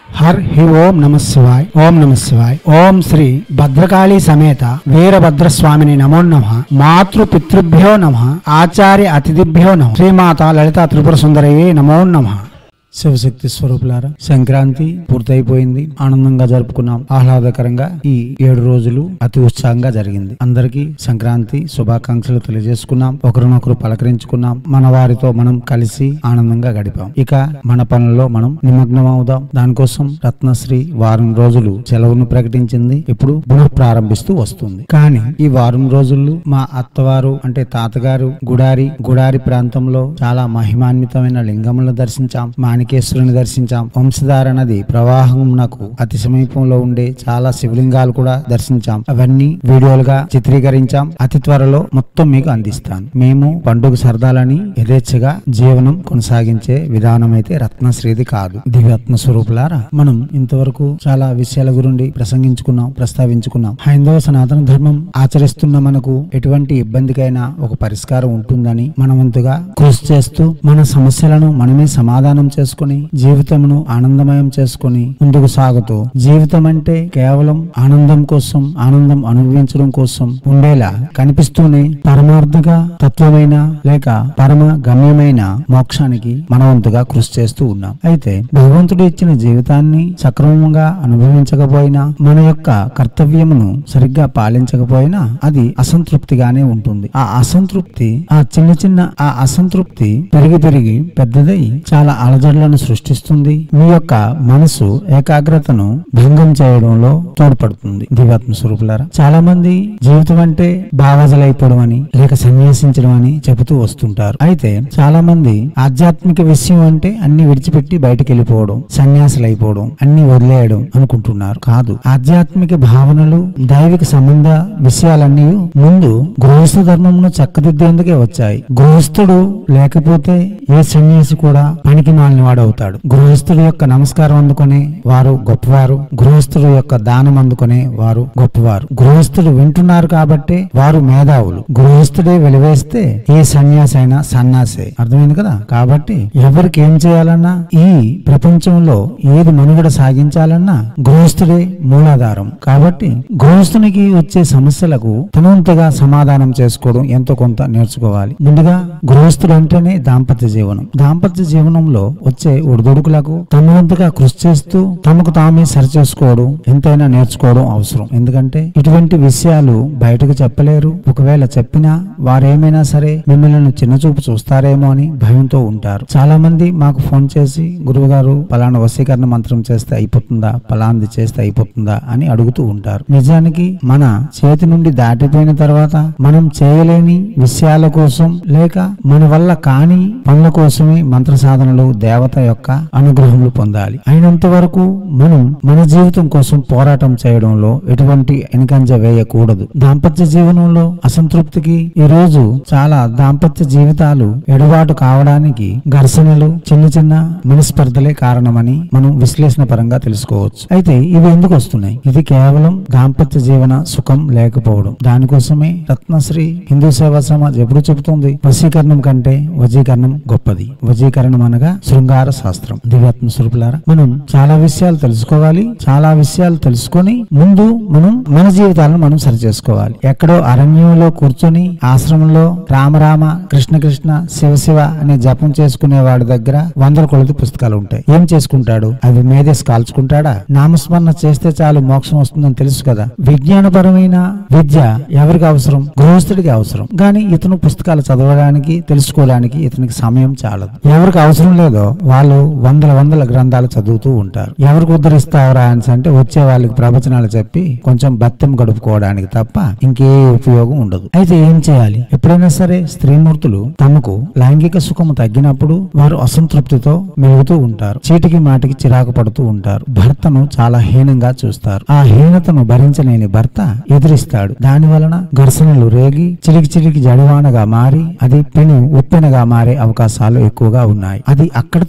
her హి ఓం నమ శివాయ్ ఓం నమ శివాయ్ ఓం శ్రీ భద్రకాళి సమేత వీరభద్రస్వామిని నమో నమ మాతృ పితృభ్యో నమ ఆచార్య అతిథిభ్యో నమ శ్రీమాత లలిత త్రిపుర సుందరయ్యే నమో నమ శివశక్తి స్వరూపులారా సంక్రాంతి పూర్తయిపోయింది ఆనందంగా జరుపుకున్నాం ఆహ్లాదకరంగా ఈ ఏడు రోజులు అతి ఉత్సాహంగా జరిగింది అందరికీ సంక్రాంతి శుభాకాంక్షలు తెలియజేసుకున్నాం ఒకరినొకరు పలకరించుకున్నాం మన వారితో మనం కలిసి ఆనందంగా గడిపాం ఇక మన పనుల్లో మనం నిమగ్నం అవుదాం దానికోసం రత్నశ్రీ వారం రోజులు సెలవును ప్రకటించింది ఇప్పుడు పునః ప్రారంభిస్తూ వస్తుంది కానీ ఈ వారం రోజులు మా అత్తవారు అంటే తాతగారు గుడారి గుడారి ప్రాంతంలో చాలా మహిమాన్వితమైన లింగములను దర్శించాం మాణికేశ్వరుని దర్శించాం వంశధార నది ప్రవాహమునకు అతి సమీపంలో ఉండే చాలా శివలింగాలు కూడా దర్శించాం అవన్నీ వీడియోలుగా చిత్రీకరించాం అతి త్వరలో మొత్తం మీకు అందిస్తాను మేము పండుగ సరదాలని యథేచ్ఛగా జీవనం కొనసాగించే విధానం అయితే రత్నశ్రీది కాదు దివ్యాత్మ స్వరూపులారా మనం ఇంతవరకు చాలా విషయాల గురించి ప్రసంగించుకున్నాం ప్రస్తావించుకున్నాం హైందవ సనాతన ధర్మం ఆచరిస్తున్న మనకు ఎటువంటి ఇబ్బందికైనా ఒక పరిష్కారం ఉంటుందని మనవంతుగా కృషి చేస్తూ మన సమస్యలను మనమే సమాధానం చేసుకుని జీవితమును ఆనందమయం చేసుకుని ముందుకు సాగుతూ జీవితం అంటే కేవలం ఆనందం కోసం ఆనందం అనుభవించడం కోసం ఉండేలా కనిపిస్తూనే పరమార్థగా తత్వమైన లేక పరమ గమ్యమైన మోక్షానికి మనవంతుగా కృషి చేస్తూ ఉన్నాం అయితే భగవంతుడు ఇచ్చిన జీవితాన్ని సక్రమంగా అనుభవించకపోయినా మన యొక్క కర్తవ్యమును సరిగ్గా పాలించకపోయినా అది అసంతృప్తిగానే ఉంటుంది ఆ అసంతృప్తి ఆ చిన్న చిన్న ఆ అసంతృప్తి పెరిగి పెరిగి పెద్దదై చాలా అలజడులను సృష్టిస్తుంది మీ యొక్క మనసు ఏకాగ్రతను భంగం చేయడంలో తోడ్పడుతుంది దివాత్మ స్వరూపులారా చాలా మంది జీవితం అంటే బావజలైపోవడం అని లేక సన్యాసించడం అని చెబుతూ వస్తుంటారు అయితే చాలా మంది ఆధ్యాత్మిక విషయం అంటే అన్ని విడిచిపెట్టి బయటకు వెళ్ళిపోవడం సన్యాసులు అయిపోవడం అన్ని వదిలేయడం అనుకుంటున్నారు కాదు ఆధ్యాత్మిక భావనలు దైవిక సంబంధ విషయాలన్నీ ముందు గృహస్థ ధర్మమును చక్కదిద్దేందుకే వచ్చాయి గృహస్థుడు లేకపోతే ఏ సన్యాసి కూడా పనికి మాలిన వాడు అవుతాడు గృహస్థుడు యొక్క నమస్కారం అందుకునే వారు గొప్పవారు గృహస్థుడు యొక్క దానం అందుకునే వారు గొప్పవారు గృహస్థుడు వింటున్నారు కాబట్టి వారు మేధావులు గృహస్థుడే వెలివేస్తే ఏ సన్యాసి అయినా సన్నాసే అర్థమైంది కదా కాబట్టి ఎవరికి ఏం చేయాలన్నా ఈ ప్రపంచంలో ఏది మనుగడ సాగించాలన్నా గృహస్థుడే మూలాధారం కాబట్టి గృహస్థునికి వచ్చే సమస్యలకు తనంతగా సమాధానం చేసుకోవడం ఎంతో కొంత నేర్చుకోవాలి ముందుగా గృహస్థుడు అంటేనే దాంపత్య జీవనం దాంపత్య జీవనంలో వచ్చే ఒడిదొడుకులకు తమ వంతుగా కృషి చేస్తూ తమకు తామే సరిచేసుకోవడం ఎంతైనా నేర్చుకోవడం అవసరం ఎందుకంటే ఇటువంటి విషయాలు బయటకు చెప్పలేరు ఒకవేళ చెప్పినా వారేమైనా సరే మిమ్మల్ని చిన్నచూపు చూస్తారేమో అని భయంతో ఉంటారు చాలా మంది మాకు ఫోన్ చేసి గురువు గారు పలానా వశీకరణ మంత్రం చేస్తే అయిపోతుందా పలాంది చేస్తే అయిపోతుందా అని అడుగుతూ ఉంటారు నిజానికి మన చేతి నుండి దాటిపోయిన తర్వాత మనం చేయలేని విషయాల కోసం లేక మన వల్ల కాని పనుల కోసమే మంత్ర సాధనలు దేవత యొక్క అనుగ్రహములు పొందాలి అయినంత వరకు మనం మన జీవితం కోసం పోరాటం చేయడంలో ఎటువంటి వెనుకంజ వేయకూడదు దాంపత్య జీవనంలో అసంతృప్తికి ఈ రోజు చాలా దాంపత్య జీవితాలు ఎడబాటు కావడానికి ఘర్షణలు చిన్న చిన్న మనస్పర్ధలే కారణమని మనం విశ్లేషణ పరంగా తెలుసుకోవచ్చు అయితే ఇవి ఎందుకు వస్తున్నాయి ఇది కేవలం దాంపత్య జీవన సుఖం లేకపోవడం దానికోసమే రత్నశ్రీ హిందూ సేవా సమాజ్ ఎప్పుడు చెబుతుంది వశీకరణం కంటే వజీకరణం గొప్పది వజీకరణం అనగా శృంగార శాస్త్రం దివ్యాత్మ స్వరూపులారా మనం చాలా విషయాలు తెలుసుకోవాలి చాలా విషయాలు తెలుసుకొని ముందు మనం మన జీవితాలను మనం సరి చేసుకోవాలి ఎక్కడో అరణ్యంలో కూర్చొని ఆశ్రమంలో రామరామ కృష్ణ కృష్ణ శివ శివ అనే జపం చేసుకునే వాడి దగ్గర వందల కొలది పుస్తకాలు ఉంటాయి ఏం చేసుకుంటాడు అవి మేధేసి కాల్చుకుంటాడా నామస్మరణ చేస్తే చాలు మోక్షం వస్తుందని తెలుసు కదా విజ్ఞానపరమైన విద్య ఎవరికి అవసరం గృహస్థుడికి అవసరం కానీ ఇతను పుస్తకాలు చదవడానికి తెలుసుకోవడానికి ఇతనికి సమయం చాలదు ఎవరికి అవసరం లేదో వాళ్ళు వందల వందల గ్రంథాలు చదువుతూ ఉంటారు ఎవరికి ఉద్ధరిస్తావరా అని అంటే వచ్చే వాళ్ళకి ప్రవచనాలు చెప్పి కొంచెం బత్యం గడుపుకోవడానికి తప్ప ఇంకే ఉపయోగం ఉండదు అయితే ఏం చేయాలి ఎప్పుడైనా సరే స్త్రీమూర్తులు తమకు లైంగిక సుఖము తగ్గినప్పుడు వారు అసంతృప్తితో మెలుగుతూ ఉంటారు చీటికి మాటికి చిరాకు పడుతూ ఉంటారు భర్తను చాలా హీనంగా చూస్తారు ఆ హీనతను భరించలేని భర్త ఎదిరిస్తాడు దాని వలన ఘర్షణలు రేగి చిలికి చిలికి జడివానగా మారి అది పెను ఉప్పెనగా మారే అవకాశాలు ఎక్కువగా ఉన్నాయి అది అక్కడితో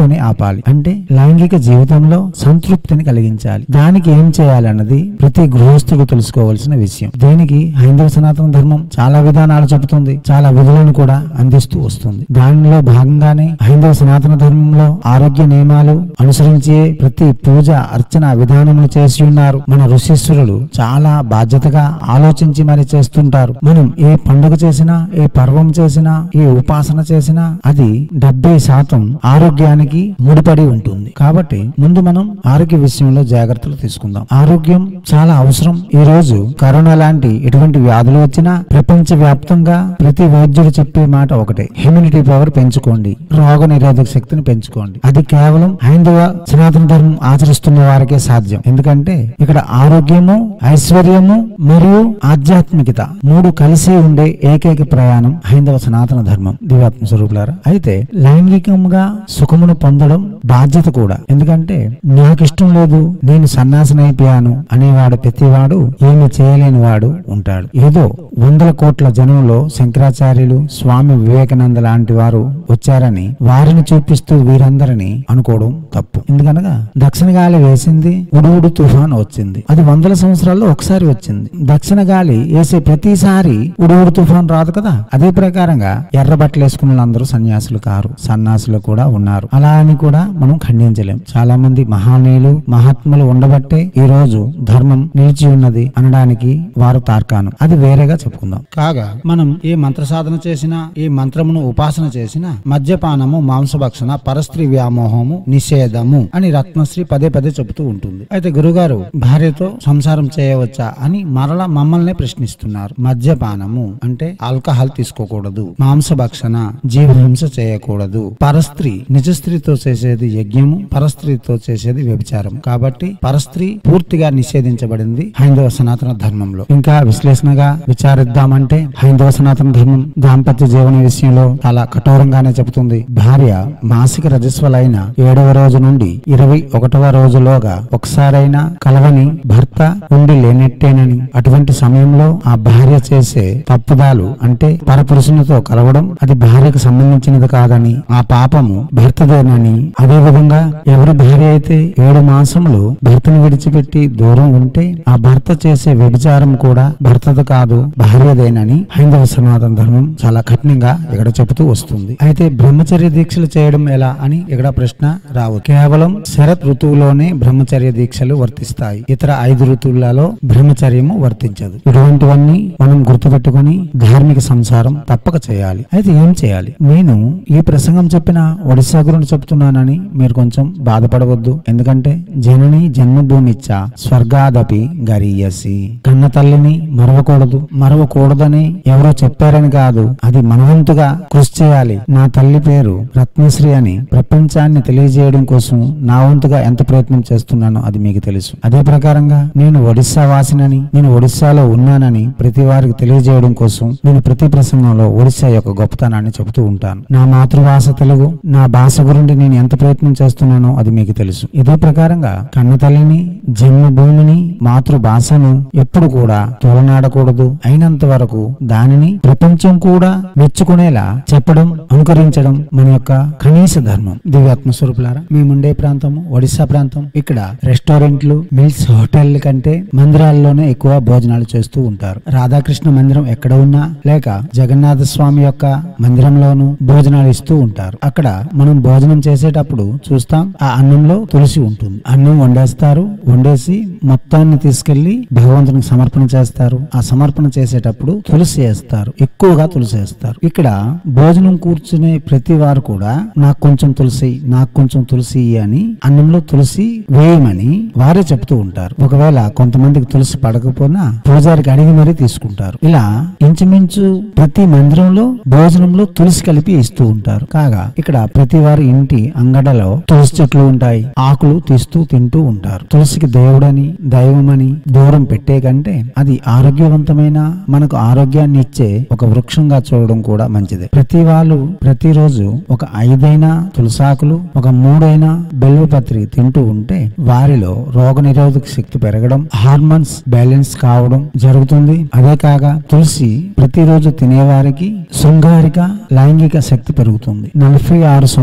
దానితోనే ఆపాలి అంటే లైంగిక జీవితంలో సంతృప్తిని కలిగించాలి దానికి ఏం చేయాలన్నది ప్రతి గృహస్థుకు తెలుసుకోవాల్సిన విషయం దీనికి హైందవ సనాతన ధర్మం చాలా విధానాలు చెబుతుంది చాలా విధులను కూడా అందిస్తూ వస్తుంది దానిలో భాగంగానే హైందవ సనాతన ధర్మంలో ఆరోగ్య నియమాలు అనుసరించే ప్రతి పూజ అర్చన విధానములు చేసి ఉన్నారు మన ఋషీశ్వరులు చాలా బాధ్యతగా ఆలోచించి మరి చేస్తుంటారు మనం ఏ పండుగ చేసినా ఏ పర్వం చేసినా ఏ ఉపాసన చేసినా అది డెబ్బై శాతం ఆరోగ్యానికి ముడిపడి ఉంటుంది కాబట్టి ముందు మనం ఆరోగ్య విషయంలో జాగ్రత్తలు తీసుకుందాం ఆరోగ్యం చాలా అవసరం ఈ రోజు కరోనా లాంటి ఎటువంటి వ్యాధులు వచ్చినా ప్రపంచ వ్యాప్తంగా ప్రతి వైద్యుడు చెప్పే మాట ఒకటే ఇమ్యూనిటీ పవర్ పెంచుకోండి రోగ నిరోధక శక్తిని పెంచుకోండి అది కేవలం హైందవ సనాతన ధర్మం ఆచరిస్తున్న వారికే సాధ్యం ఎందుకంటే ఇక్కడ ఆరోగ్యము ఐశ్వర్యము మరియు ఆధ్యాత్మికత మూడు కలిసి ఉండే ఏకైక ప్రయాణం హైందవ సనాతన ధర్మం దివ్యాత్మ స్వరూపులారా అయితే లైంగికంగా సుఖమును పొందడం బాధ్యత కూడా ఎందుకంటే నాకు ఇష్టం లేదు నేను సన్యాసినైపోయాను అనేవాడు ప్రతివాడు ఏమి చేయలేని వాడు ఉంటాడు ఏదో వందల కోట్ల జనంలో శంకరాచార్యులు స్వామి వివేకానంద లాంటి వారు వచ్చారని వారిని చూపిస్తూ వీరందరిని అనుకోవడం తప్పు ఎందుకనగా దక్షిణ గాలి వేసింది ఉడువుడు తుఫాన్ వచ్చింది అది వందల సంవత్సరాల్లో ఒకసారి వచ్చింది దక్షిణ గాలి వేసే ప్రతిసారి ఉడువుడు తుఫాన్ రాదు కదా అదే ప్రకారంగా ఎర్ర బట్టలు వేసుకున్న వాళ్ళందరూ సన్యాసులు కారు సన్యాసులు కూడా ఉన్నారు అలా అని కూడా మనం ఖండించలేం చాలా మంది మహానీయులు మహాత్ములు ఉండబట్టే ఈ రోజు ధర్మం నిలిచి ఉన్నది అనడానికి వారు తార్కాణం అది వేరేగా చెప్పుకుందాం కాగా మనం ఏ మంత్ర సాధన చేసినా ఏ మంత్రమును ఉపాసన చేసినా మద్యపానము మాంసభక్షణ పరస్త్రీ వ్యామోహము నిషేధము అని రత్నశ్రీ పదే పదే చెబుతూ ఉంటుంది అయితే గురుగారు భార్యతో సంసారం చేయవచ్చా అని మరలా మమ్మల్ని ప్రశ్నిస్తున్నారు మద్యపానము అంటే ఆల్కహాల్ తీసుకోకూడదు మాంసభక్షణ జీవహింస చేయకూడదు పరస్త్రీ నిజ స్త్రీతో చేసేది యజ్ఞము పరస్త్రీతో చేసేది వ్యభిచారం కాబట్టి పరస్త్రీ పూర్తిగా నిషేధించబడింది హైందవ సనాతన ధర్మంలో ఇంకా విశ్లేషణగా విచారిద్దామంటే హైందవ సనాతన ధర్మం దాంపత్య జీవన విషయంలో చాలా కఠోరంగానే చెబుతుంది భార్య మాసిక రజస్వలైన ఏడవ రోజు నుండి ఇరవై ఒకటవ రోజులోగా ఒకసారైనా కలవని భర్త ఉండి లేనట్టేనని అటువంటి సమయంలో ఆ భార్య చేసే తప్పుదాలు అంటే పరపురుషునితో కలవడం అది భార్యకు సంబంధించినది కాదని ఆ పాపము భర్తదేనని అదే విధంగా ఎవరి భార్య అయితే ఏడు మాసములు భర్తను విడిచిపెట్టి దూరం ఉంటే ఆ భర్త చేసే వ్యభిచారం కూడా భర్తది కాదు భార్యదేనని హైందవ సనాతన ధర్మం చాలా కఠినంగా ఇక్కడ చెబుతూ వస్తుంది అయితే బ్రహ్మచర్య దీక్షలు చేయడం ఎలా అని ఇక్కడ ప్రశ్న రావు కేవలం శరత్ ఋతువులోనే బ్రహ్మచర్య దీక్షలు వర్తిస్తాయి ఇతర ఐదు ఋతువులలో బ్రహ్మచర్యము వర్తించదు ఇటువంటివన్నీ మనం గుర్తుపెట్టుకుని ధార్మిక సంసారం తప్పక చేయాలి అయితే ఏం చేయాలి నేను ఈ ప్రసంగం చెప్పిన ఒడిశా గురించి చెప్తున్నానని మీరు కొంచెం బాధపడవద్దు ఎందుకంటే జనని జన్మభూమిచ్చ స్వర్గాదపి గరీయసి కన్న తల్లిని మరవకూడదు మరవకూడదని ఎవరో చెప్పారని కాదు అది మనవంతుగా కృషి చేయాలి నా తల్లి పేరు రత్నశ్రీ అని ప్రపంచాన్ని తెలియజేయడం కోసం నా వంతుగా ఎంత ప్రయత్నం చేస్తున్నానో అది మీకు తెలుసు అదే ప్రకారంగా నేను ఒడిశా వాసినని నేను ఒడిశాలో ఉన్నానని ప్రతి వారికి తెలియజేయడం కోసం నేను ప్రతి ప్రసంగంలో ఒడిశా యొక్క గొప్పతనాన్ని చెబుతూ ఉంటాను నా మాతృభాష తెలుగు నా భాష గురించి నేను ఎంత ప్రయత్నం చేస్తున్నానో అది మీకు తెలుసు ఇదే ప్రకారంగా కన్న తల్లిని జన్మభూమిని మాతృభాషను ఎప్పుడు కూడా తోలనాడకూడదు అయినంత వరకు దానిని ప్రపంచం కూడా మెచ్చుకునేలా చెప్పడం అనుకరించడం మన యొక్క కనీస ధర్మం దివ్యాత్మ స్వరూపులారా మేముండే ప్రాంతము ఒడిశా ప్రాంతం ఇక్కడ రెస్టారెంట్లు మిల్స్ హోటల్ కంటే మందిరాల్లోనే ఎక్కువ భోజనాలు చేస్తూ ఉంటారు రాధాకృష్ణ మందిరం ఎక్కడ ఉన్నా లేక జగన్నాథ స్వామి యొక్క మందిరంలోనూ భోజనాలు ఇస్తూ ఉంటారు అక్కడ మనం భోజనం చేసేటప్పుడు చూస్తాం ఆ అన్నంలో తులసి ఉంటుంది అన్నం వండేస్తారు వండేసి మొత్తాన్ని తీసుకెళ్లి భగవంతునికి సమర్పణ చేస్తారు ఆ సమర్పణ చేసేటప్పుడు తులసి వేస్తారు ఎక్కువగా తులసి వేస్తారు ఇక్కడ భోజనం కూర్చునే ప్రతి వారు కూడా నాకు కొంచెం తులసి నాకు కొంచెం తులసి ఇయ్యి అని అన్నంలో తులసి వేయమని వారే చెప్తూ ఉంటారు ఒకవేళ కొంతమందికి తులసి పడకపోయినా పూజారికి అడిగి మరీ తీసుకుంటారు ఇలా ఇంచుమించు ప్రతి మందిరంలో భోజనంలో తులసి కలిపి ఇస్తూ ఉంటారు కాగా ఇక్కడ ప్రతి వారి ఇంటి అంగడలో తులసి చెట్లు ఉంటాయి ఆకులు తీస్తూ తింటూ ఉంటారు తులసికి దేవుడని దైవమని దూరం పెట్టే కంటే అది ఆరోగ్యవంతమైన మనకు ఆరోగ్యాన్ని ఇచ్చే ఒక వృక్షంగా చూడడం కూడా మంచిదే ప్రతి వాళ్ళు ప్రతిరోజు ఒక ఐదైనా తులసాకులు ఒక మూడైనా బెల్వపత్రి తింటూ ఉంటే వారిలో రోగ నిరోధక శక్తి పెరగడం హార్మోన్స్ బ్యాలెన్స్ కావడం జరుగుతుంది అదే కాక తులసి ప్రతిరోజు తినేవారికి శృంగారిక లైంగిక శక్తి పెరుగుతుంది నలభై ఆరు సంవత్సరాలు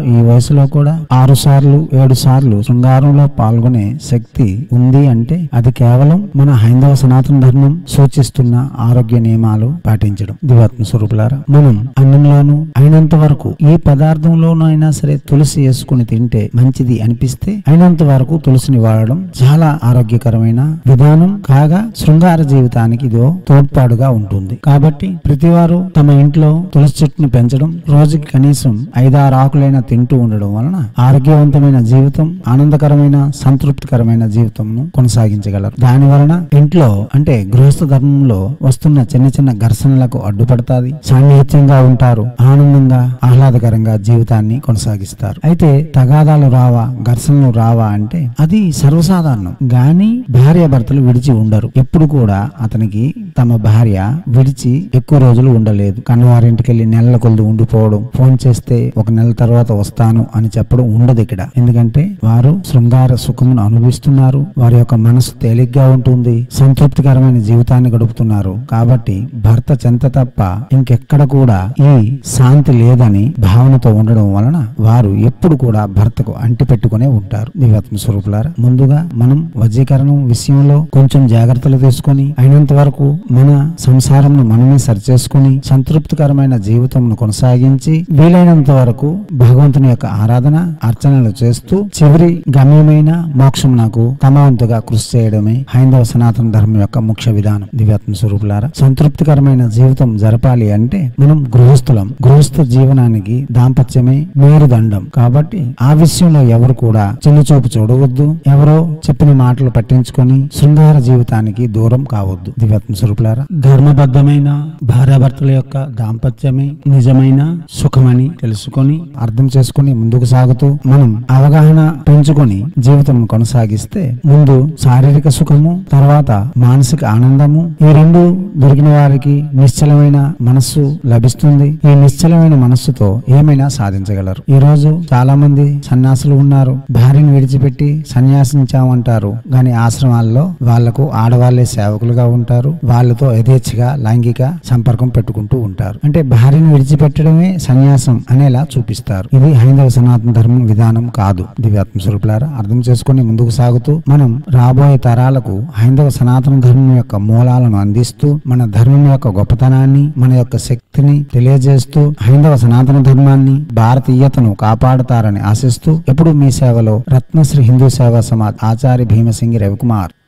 ఈ వయసులో కూడా ఆరు సార్లు ఏడు సార్లు శృంగారంలో పాల్గొనే శక్తి ఉంది అంటే అది కేవలం మన హైందవ సనాతన ధర్మం సూచిస్తున్న ఆరోగ్య నియమాలు పాటించడం దివాత్మ స్వరూపులారా మనం అన్నంలోనూ అయినంత వరకు ఏ పదార్థంలోనూ అయినా సరే తులసి వేసుకుని తింటే మంచిది అనిపిస్తే అయినంత వరకు తులసిని వాడడం చాలా ఆరోగ్యకరమైన విధానం కాగా శృంగార జీవితానికి ఇదో తోడ్పాటుగా ఉంటుంది కాబట్టి ప్రతివారు తమ ఇంట్లో తులసి చెట్టును పెంచడం రోజుకి కనీసం ఐదారు ఆకులైనా తింటూ ఉండడం వలన ఆరోగ్యవంతమైన జీవితం ఆనందకరమైన సంతృప్తికరమైన జీవితంను కొనసాగించగలరు దాని వలన ఇంట్లో అంటే గృహస్థ ధర్మంలో వస్తున్న చిన్న చిన్న ఘర్షణలకు అడ్డుపడతాది సాన్నిహిత్యంగా ఉంటారు ఆనందంగా ఆహ్లాదకరంగా జీవితాన్ని కొనసాగిస్తారు అయితే తగాదాలు రావా ఘర్షణలు రావా అంటే అది సర్వసాధారణం గాని భార్య భర్తలు విడిచి ఉండరు ఎప్పుడు కూడా అతనికి తమ భార్య విడిచి ఎక్కువ రోజులు ఉండలేదు కన్నవారింటికి వెళ్ళి నెలల కొద్ది ఉండిపోవడం ఫోన్ చేస్తే ఒక నెల తర్వాత వస్తాను అని చెప్పడం ఉండదు ఇక్కడ ఎందుకంటే వారు శృంగార సుఖమును అనుభవిస్తున్నారు వారి యొక్క మనసు తేలిగ్గా ఉంటుంది సంతృప్తికరమైన జీవితాన్ని గడుపుతున్నారు కాబట్టి భర్త చెంత తప్ప ఇంకెక్కడ కూడా ఈ శాంతి లేదని భావనతో ఉండడం వలన వారు ఎప్పుడు కూడా భర్తకు అంటి పెట్టుకునే ఉంటారు దివాత్మ స్వరూపులారా ముందుగా మనం వజీకరణం విషయంలో కొంచెం జాగ్రత్తలు తీసుకొని అయినంత వరకు మన సంసారంను మనమే సరిచేసుకుని సంతృప్తికరమైన జీవితంను కొనసాగించి వీలైనంత వరకు భగవంతుని యొక్క ఆరాధన అర్చనలు చేస్తూ చివరి గమ్యమైన మోక్షం నాకు తమ వంతుగా కృషి చేయడమే హైందవ సనాతన ధర్మం యొక్క ముఖ్య విధానం దివ్యాత్మ స్వరూపులారా సంతృప్తికరమైన జీవితం జరపాలి అంటే మనం గృహస్థులం గృహస్థ జీవనానికి దాంపత్యమే మేరుదండం కాబట్టి ఆ విషయంలో ఎవరు కూడా చిన్న చూపు చూడవద్దు ఎవరో చెప్పిన మాటలు పట్టించుకొని శృంగార జీవితానికి దూరం కావద్దు దివ్యాత్మ స్వరూపులారా ధర్మబద్ధమైన భార్యాభర్తల యొక్క దాంపత్యమే నిజమైన సుఖమని తెలుసుకొని అర్థం చేసుకొని ముందుకు సాగుతూ మనం అవగాహన పెంచుకొని జీవితం కొనసాగిస్తే ముందు శారీరక సుఖము తర్వాత మానసిక ఆనందము ఈ రెండు దొరికిన వారికి నిశ్చలమైన మనస్సు లభిస్తుంది ఈ నిశ్చలమైన మనస్సుతో ఏమైనా సాధించగలరు ఈ రోజు చాలా మంది సన్యాసులు ఉన్నారు భార్యను విడిచిపెట్టి సన్యాసించామంటారు గాని ఆశ్రమాల్లో వాళ్లకు ఆడవాళ్లే సేవకులుగా ఉంటారు వాళ్ళతో యథేచ్ఛగా లైంగిక సంపర్కం పెట్టుకుంటూ ఉంటారు అంటే భార్యను విడిచిపెట్టడమే సన్యాసం అనేలా చూపిస్తారు ఇది హైందవ సనాతన ధర్మం విధానం కాదు దివ్యాత్మ స్వరూపులారా అర్థం చేసుకుని ముందుకు సాగుతూ మనం రాబోయే తరాలకు హైందవ సనాతన ధర్మం యొక్క మూలాలను అందిస్తూ మన ధర్మం యొక్క గొప్పతనాన్ని మన యొక్క శక్తిని తెలియజేస్తూ హైందవ సనాతన ధర్మాన్ని భారతీయతను కాపాడుతారని ఆశిస్తూ ఎప్పుడు మీ సేవలో రత్నశ్రీ హిందూ సేవా సమాజ్ ఆచార్య భీమసింగి రవికుమార్